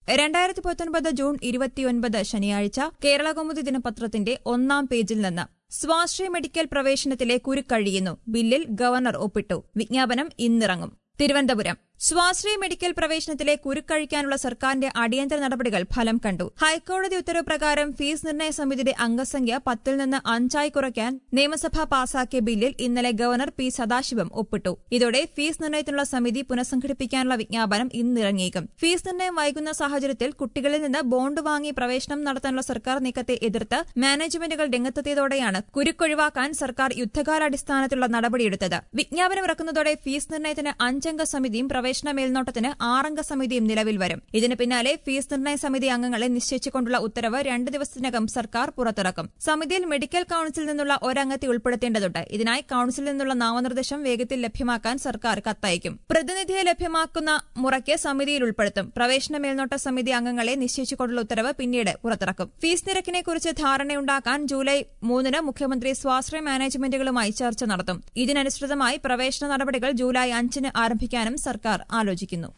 രണ്ടായിരത്തി പത്തൊൻപത് ജൂൺ ഇരുപത്തിയൊൻപത് ശനിയാഴ്ച കേരളകൗമുദി ദിനപത്രത്തിന്റെ ഒന്നാം പേജിൽ നിന്ന് സ്വാശ്രയ മെഡിക്കൽ പ്രവേശനത്തിലെ കുരുക്കഴിയുന്നു ബില്ലിൽ ഗവർണർ ഒപ്പിട്ടു വിജ്ഞാപനം ഇന്നിറങ്ങും തിരുവനന്തപുരം സ്വാശ്രയ മെഡിക്കൽ പ്രവേശനത്തിലെ കുരുക്കഴിക്കാനുള്ള സർക്കാരിന്റെ അടിയന്തര നടപടികൾ ഫലം കണ്ടു ഹൈക്കോടതി ഉത്തരവ് പ്രകാരം ഫീസ് നിർണയ സമിതിയുടെ അംഗസംഖ്യ പത്തിൽ നിന്ന് അഞ്ചായി കുറയ്ക്കാൻ നിയമസഭ പാസാക്കിയ ബില്ലിൽ ഇന്നലെ ഗവർണർ പി സദാശിവം ഒപ്പിട്ടു ഇതോടെ ഫീസ് നിർണയത്തിനുള്ള സമിതി പുനഃസംഘടിപ്പിക്കാനുള്ള വിജ്ഞാപനം ഇന്നിറങ്ങിയേക്കും ഫീസ് നിർണയം വൈകുന്ന സാഹചര്യത്തിൽ കുട്ടികളിൽ നിന്ന് ബോണ്ട് വാങ്ങി പ്രവേശനം നടത്താനുള്ള സർക്കാർ നീക്കത്തെ എതിർത്ത് മാനേജ്മെന്റുകൾ രംഗത്തെത്തിയതോടെയാണ് കുരുക്കൊഴിവാക്കാൻ സർക്കാർ യുദ്ധകാലാടിസ്ഥാനത്തിലുള്ള നടപടിയെടുത്തത് വിജ്ഞാപനം ഇറക്കുന്നതോടെ ഫീസ് നിർണയത്തിന് അഞ്ചംഗ സമിതിയും പ്രവേശന മേൽനോട്ടത്തിന് ആറംഗ സമിതിയും നിലവിൽ വരും ഇതിന് പിന്നാലെ ഫീസ് നിർണയ സമിതി അംഗങ്ങളെ നിശ്ചയിച്ചുകൊണ്ടുള്ള ഉത്തരവ് രണ്ട് ദിവസത്തിനകം സർക്കാർ പുറത്തിറക്കും സമിതിയിൽ മെഡിക്കൽ കൌൺസിൽ നിന്നുള്ള ഒരംഗത്തെ ഉൾപ്പെടുത്തേണ്ടതുണ്ട് ഇതിനായി കൌൺസിലിൽ നിന്നുള്ള നാമനിർദ്ദേശം വേഗത്തിൽ ലഭ്യമാക്കാൻ സർക്കാർ കത്തയക്കും പ്രതിനിധിയെ ലഭ്യമാക്കുന്ന മുറയ്ക്ക് സമിതിയിൽ ഉൾപ്പെടുത്തും പ്രവേശന മേൽനോട്ട സമിതി അംഗങ്ങളെ നിശ്ചയിച്ചുകൊണ്ടുള്ള ഉത്തരവ് പിന്നീട് പുറത്തിറക്കും ഫീസ് നിരക്കിനെക്കുറിച്ച് ധാരണയുണ്ടാക്കാൻ ജൂലൈ മൂന്നിന് മുഖ്യമന്ത്രി സ്വാശ്രയ മാനേജ്മെന്റുകളുമായി ചർച്ച നടത്തും ഇതിനനുസൃതമായി പ്രവേശന നടപടികൾ ജൂലൈ അഞ്ചിന് ആരംഭിക്കാനും സർക്കാർ ആലോചിക്കുന്നു